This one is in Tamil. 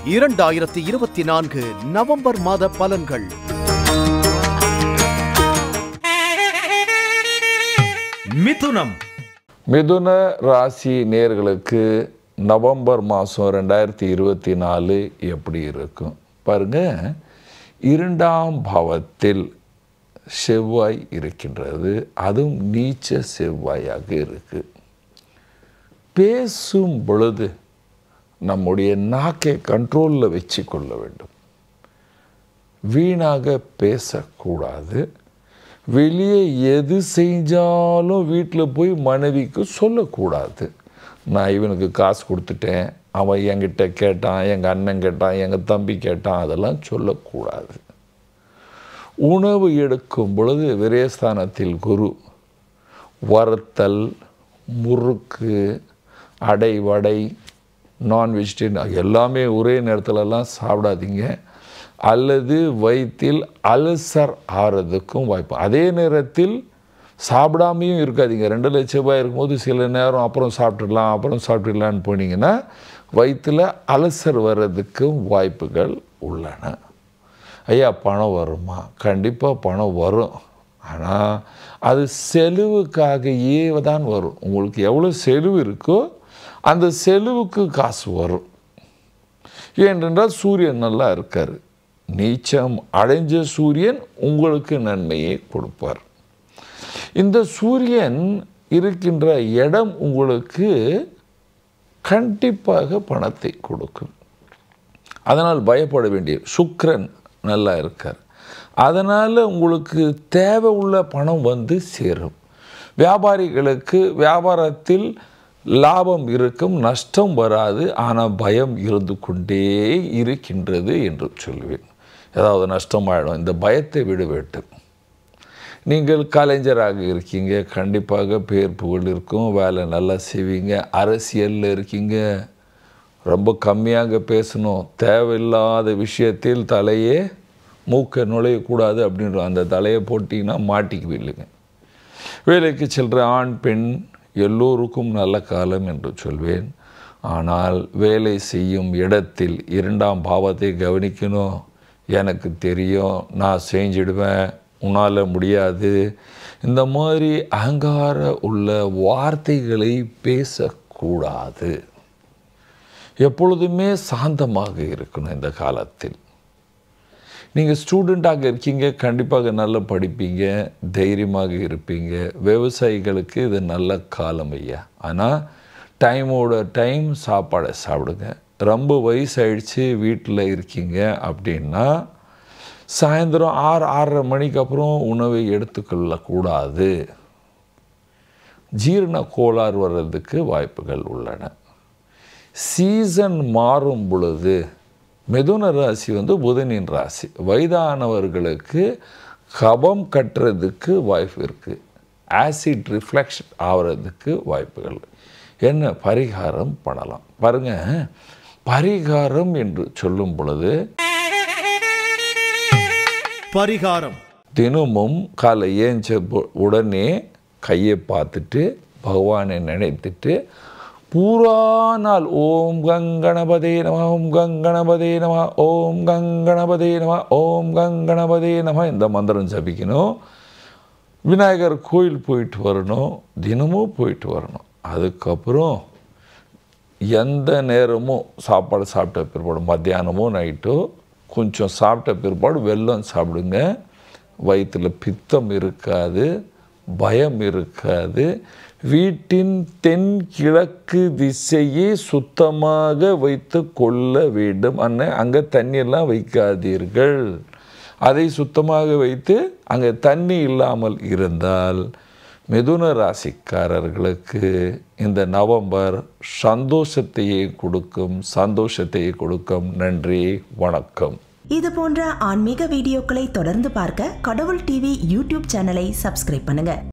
இரண்டாயிரத்தி இருபத்தி நான்கு நவம்பர் மாத பலன்கள் மிதுனம் மிதுன ராசி நேர்களுக்கு நவம்பர் மாதம் ரெண்டாயிரத்தி இருபத்தி நாலு எப்படி இருக்கும் பாருங்க இரண்டாம் பாவத்தில் செவ்வாய் இருக்கின்றது அதுவும் நீச்ச செவ்வாயாக இருக்கு பேசும் பொழுது நம்முடைய நாக்கை கண்ட்ரோலில் வச்சு கொள்ள வேண்டும் வீணாக பேசக்கூடாது வெளியே எது செஞ்சாலும் வீட்டில் போய் மனைவிக்கு சொல்லக்கூடாது நான் இவனுக்கு காசு கொடுத்துட்டேன் அவன் என்கிட்ட கேட்டான் எங்கள் அண்ணன் கேட்டான் எங்கள் தம்பி கேட்டான் அதெல்லாம் சொல்லக்கூடாது உணவு எடுக்கும் பொழுது விரயஸ்தானத்தில் குரு வறுத்தல் முறுக்கு அடை வடை நான் வெஜிடேரியன் எல்லாமே ஒரே நேரத்துலலாம் சாப்பிடாதீங்க அல்லது வயிற்றில் அல்சர் ஆறதுக்கும் வாய்ப்பு அதே நேரத்தில் சாப்பிடாமையும் இருக்காதீங்க ரெண்டு லட்ச ரூபாய் இருக்கும்போது சில நேரம் அப்புறம் சாப்பிட்டுடலாம் அப்புறம் சாப்பிட்டுடலான்னு போனீங்கன்னா வயிற்றில் அல்சர் வர்றதுக்கும் வாய்ப்புகள் உள்ளன ஐயா பணம் வருமா கண்டிப்பாக பணம் வரும் ஆனால் அது செலவுக்காகவே தான் வரும் உங்களுக்கு எவ்வளோ செலவு இருக்கோ அந்த செலவுக்கு காசு வரும் ஏனென்றால் சூரியன் நல்லா இருக்கார் நீச்சம் அடைஞ்ச சூரியன் உங்களுக்கு நன்மையை கொடுப்பார் இந்த சூரியன் இருக்கின்ற இடம் உங்களுக்கு கண்டிப்பாக பணத்தை கொடுக்கும் அதனால் பயப்பட வேண்டிய சுக்கிரன் நல்லா இருக்கார் அதனால் உங்களுக்கு தேவை உள்ள பணம் வந்து சேரும் வியாபாரிகளுக்கு வியாபாரத்தில் லாபம் இருக்கும் நஷ்டம் வராது ஆனால் பயம் இருந்து கொண்டே இருக்கின்றது என்று சொல்லுவேன் ஏதாவது நஷ்டமாயிடும் இந்த பயத்தை விட வேண்டும் நீங்கள் கலைஞராக இருக்கீங்க கண்டிப்பாக பேர் புகழ் இருக்கும் வேலை நல்லா செய்வீங்க அரசியலில் இருக்கீங்க ரொம்ப கம்மியாக பேசணும் தேவையில்லாத விஷயத்தில் தலையே மூக்க நுழையக்கூடாது அப்படின்ற அந்த தலையை போட்டிங்கன்னா மாட்டிக்குவீங்க வேலைக்கு செல்கிற ஆண் பெண் எல்லோருக்கும் நல்ல காலம் என்று சொல்வேன் ஆனால் வேலை செய்யும் இடத்தில் இரண்டாம் பாவத்தை கவனிக்கணும் எனக்கு தெரியும் நான் செஞ்சிடுவேன் உன்னால் முடியாது இந்த மாதிரி அகங்கார உள்ள வார்த்தைகளை பேசக்கூடாது எப்பொழுதுமே சாந்தமாக இருக்கணும் இந்த காலத்தில் நீங்கள் ஸ்டூடெண்ட்டாக இருக்கீங்க கண்டிப்பாக நல்லா படிப்பீங்க தைரியமாக இருப்பீங்க விவசாயிகளுக்கு இது நல்ல காலம் ஐயா ஆனால் டைமோட டைம் சாப்பாடை சாப்பிடுங்க ரொம்ப வயசாயிடுச்சு வீட்டில் இருக்கீங்க அப்படின்னா சாயந்தரம் ஆறு ஆறரை மணிக்கு அப்புறம் உணவை எடுத்துக்கொள்ளக்கூடாது ஜீரண கோளாறு வர்றதுக்கு வாய்ப்புகள் உள்ளன சீசன் மாறும் பொழுது மிதுன ராசி வந்து புதனின் ராசி வயதானவர்களுக்கு கபம் கட்டுறதுக்கு வாய்ப்பு இருக்குது ஆசிட் ரிஃப்ளெக்ஷன் ஆகிறதுக்கு வாய்ப்புகள் என்ன பரிகாரம் பண்ணலாம் பாருங்க பரிகாரம் என்று சொல்லும் பொழுது பரிகாரம் தினமும் காலை ஏஞ்ச பொ- உடனே கையை பார்த்துட்டு பகவானை நினைத்துட்டு பூரா நாள் ஓம் கங்கணபதே நம ஓம் கங்கணபதே நம ஓம் கங்கணபதே நம ஓம் கங்கணபதே நம இந்த மந்திரம் ஜபிக்கணும் விநாயகர் கோயில் போயிட்டு வரணும் தினமும் போயிட்டு வரணும் அதுக்கப்புறம் எந்த நேரமும் சாப்பாடு சாப்பிட்ட பிற்பாடு மத்தியானமோ நைட்டோ கொஞ்சம் சாப்பிட்ட பிற்பாடு வெல்லம் சாப்பிடுங்க வயிற்றில் பித்தம் இருக்காது பயம் இருக்காது வீட்டின் தென் கிழக்கு திசையை சுத்தமாக வைத்து கொள்ள வேண்டும் அண்ணே அங்கே தண்ணியெல்லாம் வைக்காதீர்கள் அதை சுத்தமாக வைத்து அங்கே தண்ணி இல்லாமல் இருந்தால் மிதுன ராசிக்காரர்களுக்கு இந்த நவம்பர் சந்தோஷத்தையே கொடுக்கும் சந்தோஷத்தையே கொடுக்கும் நன்றி வணக்கம் இது போன்ற ஆன்மீக வீடியோக்களை தொடர்ந்து பார்க்க கடவுள் டிவி யூடியூப் சேனலை சப்ஸ்கிரைப் பண்ணுங்க